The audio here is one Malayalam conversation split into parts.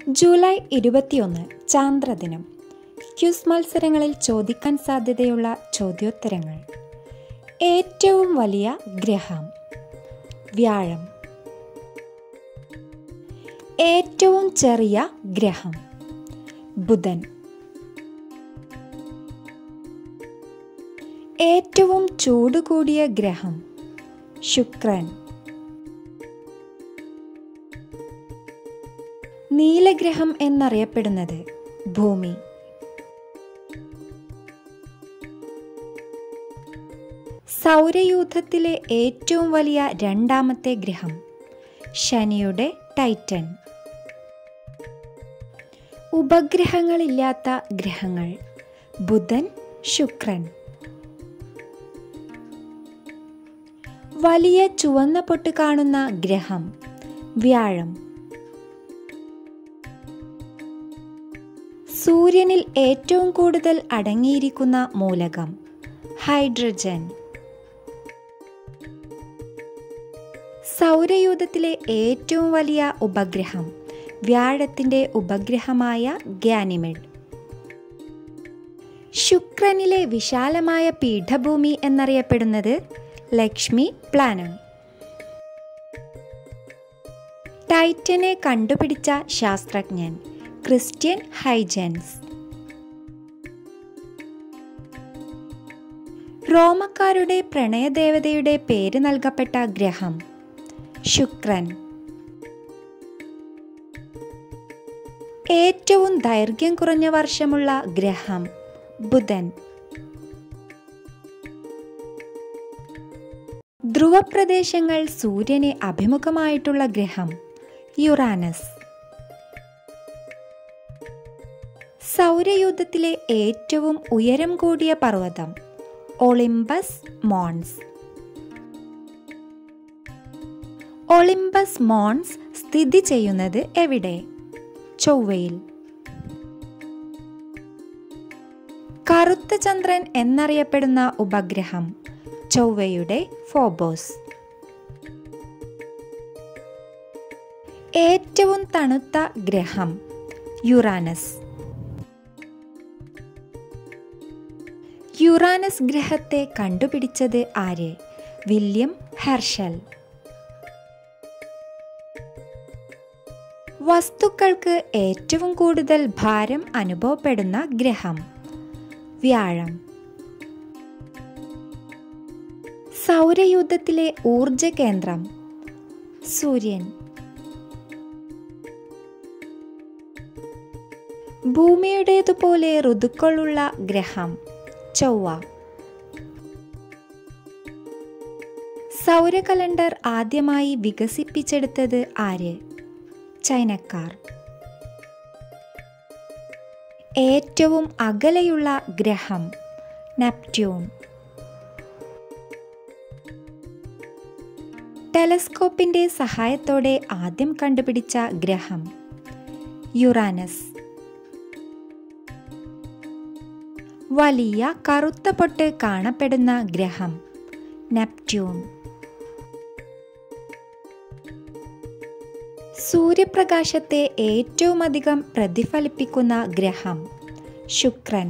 ജൂലൈ ഇരുപത്തിയൊന്ന് ചാന്ദ്രദിനം ക്യൂസ് മത്സരങ്ങളിൽ ചോദിക്കാൻ സാധ്യതയുള്ള ചോദ്യോത്തരങ്ങൾ ഏറ്റവും വലിയ ഗ്രഹം വ്യാഴം ഏറ്റവും ചെറിയ ഗ്രഹം ബുധൻ ഏറ്റവും ചൂട് കൂടിയ ഗ്രഹം ശുക്രൻ നീലഗ്രഹം എന്നറിയപ്പെടുന്നത് ഭൂമി സൗരയൂഥത്തിലെ ഏറ്റവും വലിയ രണ്ടാമത്തെ ഗ്രഹം ശനിയുടെ ടൈറ്റൻ ഉപഗ്രഹങ്ങളില്ലാത്ത ഗ്രഹങ്ങൾ ബുധൻ ശുക്രൻ വലിയ ചുവന്ന പൊട്ട് കാണുന്ന ഗ്രഹം വ്യാഴം സൂര്യനിൽ ഏറ്റവും കൂടുതൽ അടങ്ങിയിരിക്കുന്ന മൂലകം ഹൈഡ്രജൻ സൗരയൂഥത്തിലെ ഏറ്റവും വലിയ ഉപഗ്രഹം വ്യാഴത്തിന്റെ ഉപഗ്രഹമായ ഗ്യാനിമെഡ് ശുക്രനിലെ വിശാലമായ പീഠഭൂമി എന്നറിയപ്പെടുന്നത് ലക്ഷ്മി പ്ലാനം ടൈറ്റനെ കണ്ടുപിടിച്ച ശാസ്ത്രജ്ഞൻ ക്രിസ്ത്യൻ ഹൈജൻസ് റോമക്കാരുടെ പ്രണയദേവതയുടെ പേര് നൽകപ്പെട്ട ഗ്രഹം ശുക്രൻ ഏറ്റവും ദൈർഘ്യം കുറഞ്ഞ വർഷമുള്ള ഗ്രഹം ബുധൻ ധ്രുവപ്രദേശങ്ങൾ സൂര്യനെ അഭിമുഖമായിട്ടുള്ള ഗ്രഹം യുറാനസ് സൗരയൂഥത്തിലെ ഏറ്റവും ഉയരം കൂടിയ പർവ്വതം ഒളിമ്പസ് മോൺസ് ഒളിമ്പസ് മോൺസ് സ്ഥിതി ചെയ്യുന്നത് എവിടെ ചൊവ്വയിൽ കറുത്ത ചന്ദ്രൻ എന്നറിയപ്പെടുന്ന ഉപഗ്രഹം ചൊവ്വയുടെ ഫോബോസ് ഏറ്റവും തണുത്ത ഗ്രഹം യുറാനസ് യുറാനസ് ഗ്രഹത്തെ കണ്ടുപിടിച്ചത് ആര് വില്യം ഹെർഷൽ വസ്തുക്കൾക്ക് ഏറ്റവും കൂടുതൽ ഭാരം അനുഭവപ്പെടുന്ന ഗ്രഹം വ്യാഴം സൗരയൂഥത്തിലെ ഊർജ കേന്ദ്രം സൂര്യൻ ഭൂമിയുടേതുപോലെ ഋതുക്കളുള്ള ഗ്രഹം ചൊവ്വ സൗര കലണ്ടർ ആദ്യമായി വികസിപ്പിച്ചെടുത്തത് ആര് ചൈനക്കാർ ഏറ്റവും അകലെയുള്ള ഗ്രഹം നെപ്റ്റ്യൂൺ ടെലസ്കോപ്പിന്റെ സഹായത്തോടെ ആദ്യം കണ്ടുപിടിച്ച ഗ്രഹം യുറാനസ് വലിയ കറുത്ത പൊട്ട് കാണപ്പെടുന്ന ഗ്രഹം നെപ്റ്റ്യൂൺ സൂര്യപ്രകാശത്തെ ഏറ്റവുമധികം പ്രതിഫലിപ്പിക്കുന്ന ഗ്രഹം ശുക്രൻ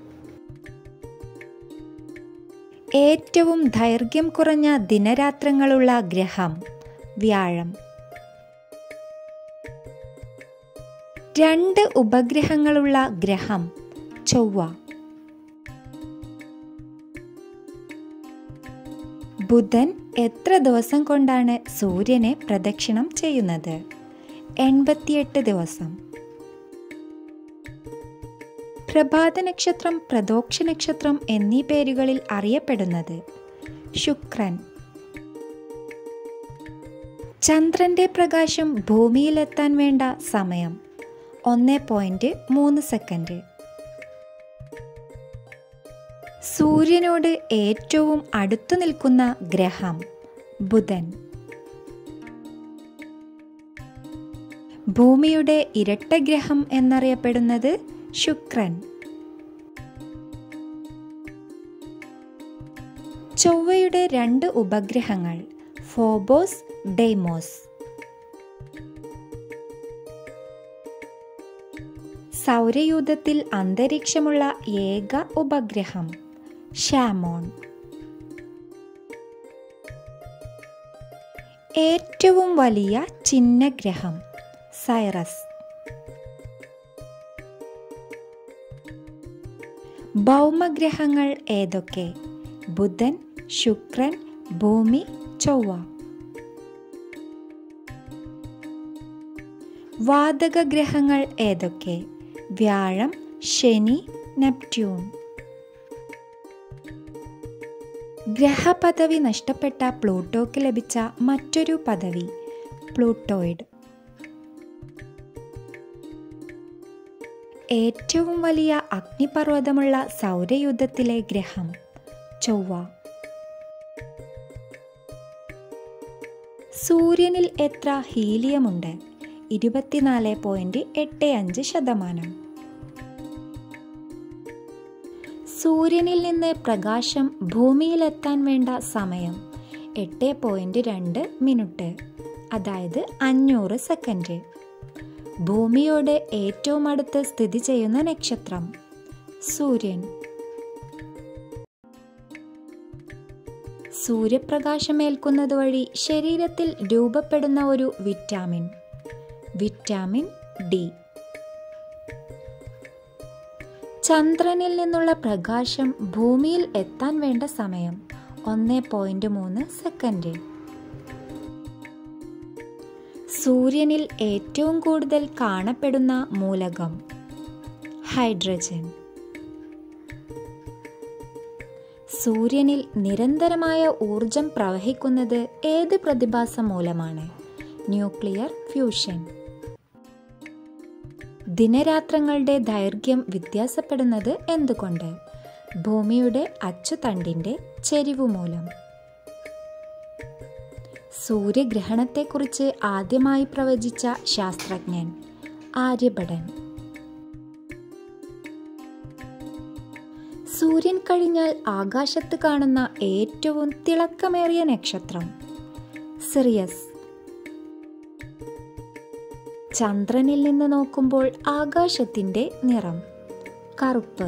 ഏറ്റവും ദൈർഘ്യം കുറഞ്ഞ ദിനരാത്രങ്ങളുള്ള ഗ്രഹം വ്യാഴം രണ്ട് ഉപഗ്രഹങ്ങളുള്ള ഗ്രഹം ചൊവ്വ ബുധൻ എത്ര ദിവസം കൊണ്ടാണ് സൂര്യനെ പ്രദക്ഷിണം ചെയ്യുന്നത് എൺപത്തിയെട്ട് ദിവസം പ്രഭാത നക്ഷത്രം പ്രദോക്ഷ നക്ഷത്രം എന്നീ പേരുകളിൽ അറിയപ്പെടുന്നത് ശുക്രൻ ചന്ദ്രന്റെ പ്രകാശം ഭൂമിയിലെത്താൻ വേണ്ട സമയം ഒന്ന് പോയിന്റ് മൂന്ന് സെക്കൻഡ് സൂര്യനോട് ഏറ്റവും അടുത്തു നിൽക്കുന്ന ഗ്രഹം ബുധൻ ഭൂമിയുടെ ഇരട്ട ഗ്രഹം എന്നറിയപ്പെടുന്നത് ശുക്രൻ ചൊവ്വയുടെ രണ്ട് ഉപഗ്രഹങ്ങൾ ഫോബോസ് ഡെയ്മോസ് സൗരയൂഥത്തിൽ അന്തരീക്ഷമുള്ള ഏക ഉപഗ്രഹം ഷാമോൺ ഏറ്റവും വലിയ ചിഹ്നഗ്രഹം സൈറസ് ഭൗമഗ്രഹങ്ങൾ ഏതൊക്കെ ബുധൻ ശുക്രൻ ഭൂമി ചൊവ്വ വാതക ഗ്രഹങ്ങൾ ഏതൊക്കെ വ്യാഴം ശനി നെപ്റ്റ്യൂൺ ഗ്രഹപദവി നഷ്ടപ്പെട്ട പ്ലൂട്ടോയ്ക്ക് ലഭിച്ച മറ്റൊരു പദവി പ്ലൂട്ടോയിഡ് ഏറ്റവും വലിയ അഗ്നിപർവ്വതമുള്ള സൗരയൂഥത്തിലെ ഗ്രഹം ചൊവ്വ സൂര്യനിൽ എത്ര ഹീലിയമുണ്ട് ഇരുപത്തിനാല് പോയിന്റ് എട്ട് അഞ്ച് ശതമാനം സൂര്യനിൽ നിന്ന് പ്രകാശം ഭൂമിയിലെത്താൻ വേണ്ട സമയം എട്ട് പോയിന്റ് രണ്ട് മിനിറ്റ് അതായത് അഞ്ഞൂറ് സെക്കൻഡ് ഭൂമിയോട് ഏറ്റവും അടുത്ത് സ്ഥിതി ചെയ്യുന്ന നക്ഷത്രം സൂര്യൻ സൂര്യപ്രകാശമേൽക്കുന്നത് വഴി ശരീരത്തിൽ രൂപപ്പെടുന്ന ഒരു വിറ്റാമിൻ വിറ്റാമിൻ ഡി ചന്ദ്രനിൽ നിന്നുള്ള പ്രകാശം ഭൂമിയിൽ എത്താൻ വേണ്ട സമയം ഒന്ന് പോയിന്റ് മൂന്ന് സെക്കൻഡ് സൂര്യനിൽ ഏറ്റവും കൂടുതൽ കാണപ്പെടുന്ന മൂലകം ഹൈഡ്രജൻ സൂര്യനിൽ നിരന്തരമായ ഊർജം പ്രവഹിക്കുന്നത് ഏത് പ്രതിഭാസം മൂലമാണ് ന്യൂക്ലിയർ ഫ്യൂഷൻ ദിനരാത്രങ്ങളുടെ ദൈർഘ്യം വ്യത്യാസപ്പെടുന്നത് എന്തുകൊണ്ട് ഭൂമിയുടെ അച്ചുതണ്ടിൻ്റെ ചെരിവ് മൂലം സൂര്യഗ്രഹണത്തെക്കുറിച്ച് ആദ്യമായി പ്രവചിച്ച ശാസ്ത്രജ്ഞൻ ആര്യഭടൻ സൂര്യൻ കഴിഞ്ഞാൽ ആകാശത്ത് കാണുന്ന ഏറ്റവും തിളക്കമേറിയ നക്ഷത്രം സിറിയസ് ചന്ദ്രനിൽ നിന്ന് നോക്കുമ്പോൾ ആകാശത്തിന്റെ നിറം കറുപ്പ്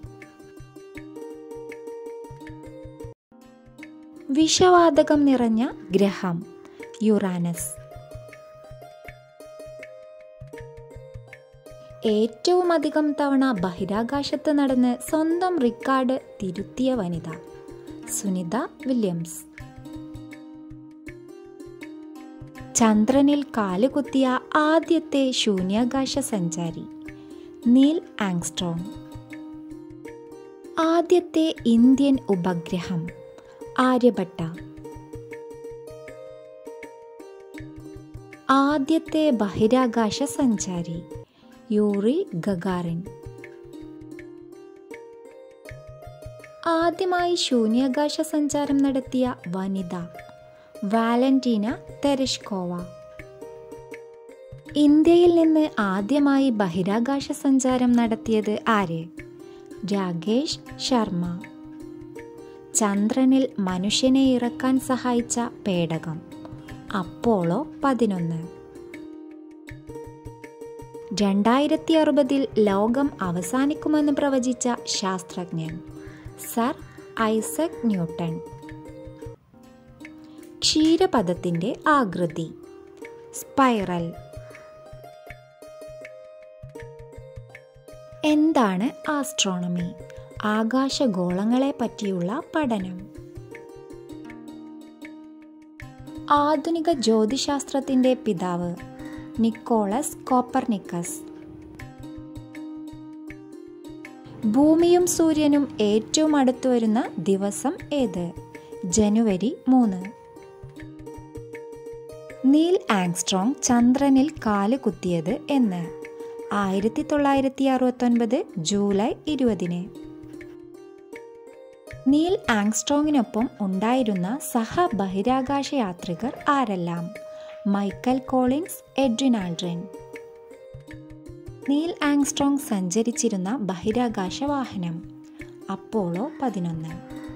വിഷവാതകം നിറഞ്ഞ ഗ്രഹം യുറാനസ് ഏറ്റവും അധികം തവണ ബഹിരാകാശത്ത് നടന്ന് സ്വന്തം റിക്കാർഡ് തിരുത്തിയ വനിത സുനിത വില്യംസ് ചന്ദ്രനിൽ കാലുകുത്തിയ ആദ്യത്തെ ശൂന്യാകാശ സഞ്ചാരി നീൽ ആങ്സ്ട്രോങ് ആദ്യത്തെ ഇന്ത്യൻ ഉപഗ്രഹം ആര്യഭട്ട ആദ്യത്തെ ബഹിരാകാശ സഞ്ചാരി യൂറി ഗഗാറിൻ ആദ്യമായി ശൂന്യാകാശ സഞ്ചാരം നടത്തിയ വനിത വാലന്റീന തെരഷ്കോവ ഇന്ത്യയിൽ നിന്ന് ആദ്യമായി ബഹിരാകാശ സഞ്ചാരം നടത്തിയത് ആര് രാകേഷ് ശർമ്മ ചന്ദ്രനിൽ മനുഷ്യനെ ഇറക്കാൻ സഹായിച്ച പേടകം അപ്പോളോ പതിനൊന്ന് രണ്ടായിരത്തി അറുപതിൽ ലോകം അവസാനിക്കുമെന്ന് പ്രവചിച്ച ശാസ്ത്രജ്ഞൻ സർ ഐസക് ന്യൂട്ടൺ ക്ഷീരപഥത്തിൻ്റെ ആകൃതി സ്പൈറൽ എന്താണ് ആസ്ട്രോണമി ആകാശഗോളങ്ങളെ പറ്റിയുള്ള പഠനം ആധുനിക ജ്യോതിശാസ്ത്രത്തിന്റെ പിതാവ് നിക്കോളസ് കോപ്പർനിക്കസ് ഭൂമിയും സൂര്യനും ഏറ്റവും അടുത്തു വരുന്ന ദിവസം ഏത് ജനുവരി മൂന്ന് നീൽ ആങ്സ്ട്രോങ് ചന്ദ്രനിൽ കാല് കുത്തിയത് എന്ന് ആയിരത്തി തൊള്ളായിരത്തി അറുപത്തൊൻപത് ജൂലൈ ഇരുപതിന് നീൽ ആങ്സ്ട്രോങ്ങിനൊപ്പം ഉണ്ടായിരുന്ന സഹ ബഹിരാകാശ യാത്രികർ ആരെല്ലാം Michael Collins Edwin Aldrin Neil Armstrong സഞ്ചരിച്ചിരുന്ന ബഹിരാകാശ വാഹനം അപ്പോളോ പതിനൊന്ന്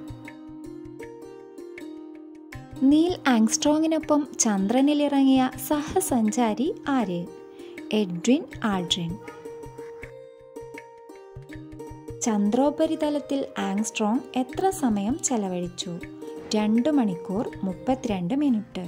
നീൽ ആങ്സ്ട്രോങ്ങിനൊപ്പം ചന്ദ്രനിലിറങ്ങിയ സഹസഞ്ചാരി ആര് എഡ്രിൻ ആൾഡ്രിൻ ചന്ദ്രോപരിതലത്തിൽ ആങ്സ്ട്രോങ് എത്ര സമയം ചെലവഴിച്ചു രണ്ട് മണിക്കൂർ മുപ്പത്തിരണ്ട് മിനിറ്റ്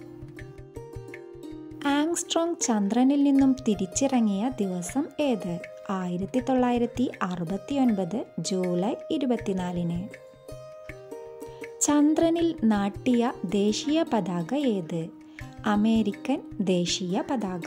ആങ്സ്ട്രോങ് ചന്ദ്രനിൽ നിന്നും തിരിച്ചിറങ്ങിയ ദിവസം ഏത് ആയിരത്തി തൊള്ളായിരത്തി അറുപത്തി ഒൻപത് ജൂലൈ ഇരുപത്തിനാലിന് ചന്ദ്രനിൽ നാട്ടിയ ദേശീയ പതാക ഏത് അമേരിക്കൻ ദേശീയ പതാക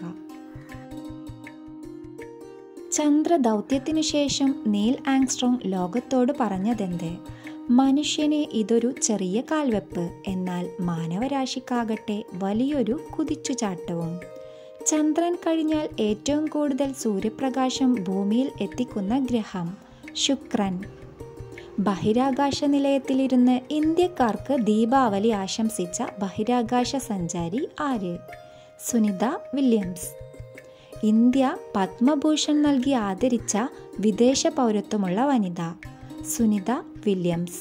ചന്ദ്രദൗത്യത്തിനു ശേഷം നീൽ ആങ്സ്ട്രോങ് ലോകത്തോട് പറഞ്ഞതെന്ത് മനുഷ്യന് ഇതൊരു ചെറിയ കാൽവെപ്പ് എന്നാൽ മാനവരാശിക്കാകട്ടെ വലിയൊരു കുതിച്ചുചാട്ടവും ചന്ദ്രൻ കഴിഞ്ഞാൽ ഏറ്റവും കൂടുതൽ സൂര്യപ്രകാശം ഭൂമിയിൽ എത്തിക്കുന്ന ഗ്രഹം ശുക്രൻ ബഹിരാകാശ നിലയത്തിലിരുന്ന് ഇന്ത്യക്കാർക്ക് ദീപാവലി ആശംസിച്ച ബഹിരാകാശ സഞ്ചാരി ആര് സുനിത വില്യംസ് ഇന്ത്യ പത്മഭൂഷൺ നൽകി ആദരിച്ച വിദേശ പൗരത്വമുള്ള വനിത സുനിത വില്യംസ്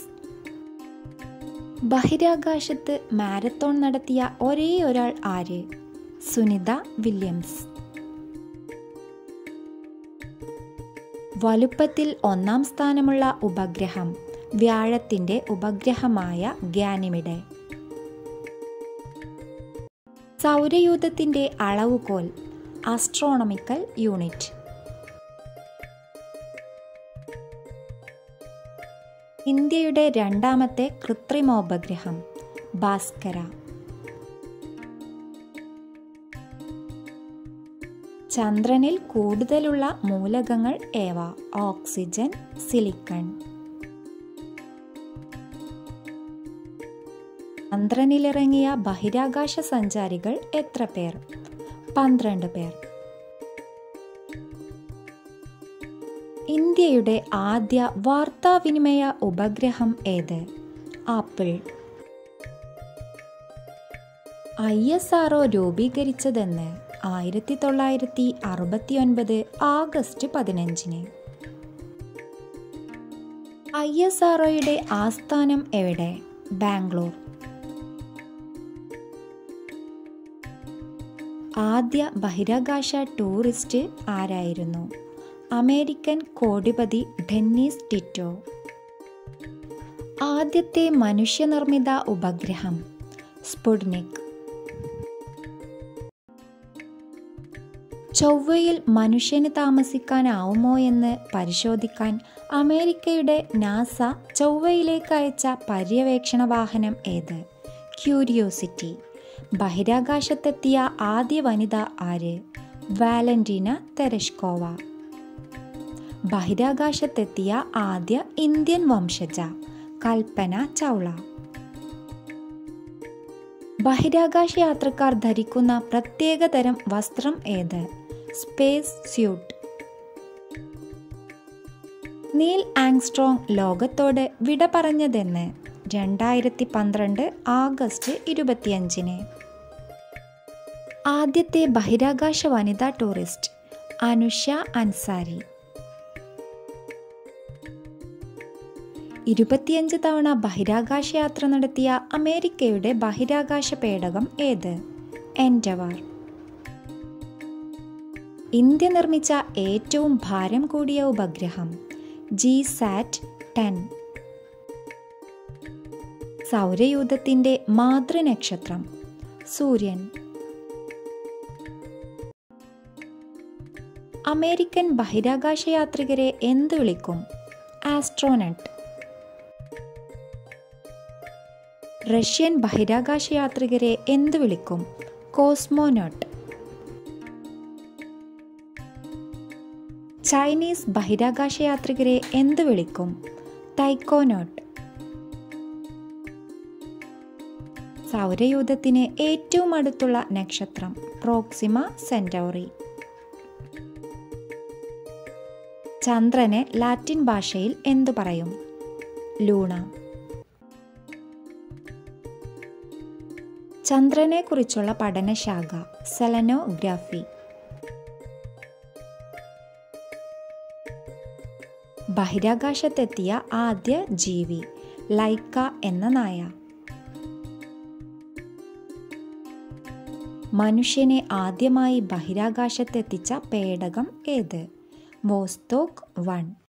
ബഹിരാകാശത്ത് മാരത്തോൺ നടത്തിയ ഒരേ ഒരാൾ ആര് സുനിത വില്യംസ് വലുപ്പത്തിൽ ഒന്നാം സ്ഥാനമുള്ള ഉപഗ്രഹം വ്യാഴത്തിന്റെ ഉപഗ്രഹമായ ഗ്യാനിമിഡെ സൗരയൂഥത്തിന്റെ അളവുകോൽ ആസ്ട്രോണമിക്കൽ യൂണിറ്റ് ഇന്ത്യയുടെ രണ്ടാമത്തെ കൃത്രിമോപഗ്രഹം ഭാസ്കര ചന്ദ്രനിൽ കൂടുതലുള്ള മൂലകങ്ങൾ ഏവ ഓക്സിജൻ സിലിക്കൺ ചന്ദ്രനിലിറങ്ങിയ ബഹിരാകാശ സഞ്ചാരികൾ എത്ര പേർ പന്ത്രണ്ട് പേർ ഇന്ത്യയുടെ ആദ്യ വാർത്താവിനിമയ ഉപഗ്രഹം ഏത് ആപ്പിൾ ഐ എസ് ആർ രൂപീകരിച്ചതെന്ന് ആയിരത്തി തൊള്ളായിരത്തി അറുപത്തി ഒൻപത് ആഗസ്റ്റ് പതിനഞ്ചിന് ഐ എസ് ആർ ആസ്ഥാനം എവിടെ ബാംഗ്ലൂർ ആദ്യ ബഹിരാകാശ ടൂറിസ്റ്റ് ആരായിരുന്നു അമേരിക്കൻ കോടിപതി ഡെന്നീസ് ടിറ്റോ ആദ്യത്തെ മനുഷ്യനിർമ്മിത ഉപഗ്രഹം സ്പുട്നിക് ചൊവ്വയിൽ മനുഷ്യന് താമസിക്കാനാവുമോ എന്ന് പരിശോധിക്കാൻ അമേരിക്കയുടെ നാസ ചൊവ്വയിലേക്ക് അയച്ച പര്യവേക്ഷണ വാഹനം ഏത് ക്യൂരിയോസിറ്റി ബഹിരാകാശത്തെത്തിയ ആദ്യ വനിത ആര് വാലന്റീന തെരഷ്കോവ ബഹിരാകാശത്തെത്തിയ ആദ്യ ഇന്ത്യൻ വംശജ കൽപ്പന ചൗള ബഹിരാകാശ യാത്രക്കാർ ധരിക്കുന്ന പ്രത്യേകതരം വസ്ത്രം ഏത് സ്പേസ് സ്യൂട്ട് നീൽ ആങ്സ്ട്രോങ് ലോകത്തോട് വിട പറഞ്ഞതെന്ന് രണ്ടായിരത്തി പന്ത്രണ്ട് ആഗസ്റ്റ് ഇരുപത്തിയഞ്ചിന് ആദ്യത്തെ ബഹിരാകാശ വനിതാ ടൂറിസ്റ്റ് അനുഷ അൻസാരി ഇരുപത്തിയഞ്ച് തവണ ബഹിരാകാശ യാത്ര നടത്തിയ അമേരിക്കയുടെ ബഹിരാകാശ പേടകം ഏത് എൻഡവർ ഇന്ത്യ നിർമ്മിച്ച ഏറ്റവും ഭാരം കൂടിയ ഉപഗ്രഹം ജി സാറ്റ് ടെൻ സൗരയൂഥത്തിന്റെ മാതൃനക്ഷത്രം സൂര്യൻ അമേരിക്കൻ ബഹിരാകാശ യാത്രികരെ എന്ത് വിളിക്കും ആസ്ട്രോനട്ട് റഷ്യൻ ബഹിരാകാശ യാത്രികരെ എന്ത് വിളിക്കും കോസ്മോനോട്ട് ചൈനീസ് ബഹിരാകാശ യാത്രികരെ എന്ത് വിളിക്കും തൈക്കോനോട്ട് സൗരയൂഥത്തിന് ഏറ്റവും അടുത്തുള്ള നക്ഷത്രം പ്രോക്സിമ സെന്റോറി ചന്ദ്രനെ ലാറ്റിൻ ഭാഷയിൽ എന്തു പറയും ലൂണ ചന്ദ്രനെക്കുറിച്ചുള്ള പഠനശാഖ സെലനോഗ്രാഫി ബഹിരാകാശത്തെത്തിയ ആദ്യ ജീവി ലൈക്ക എന്ന നായ മനുഷ്യനെ ആദ്യമായി ബഹിരാകാശത്തെത്തിച്ച പേടകം ഏത് വോസ്തോക്ക് വൺ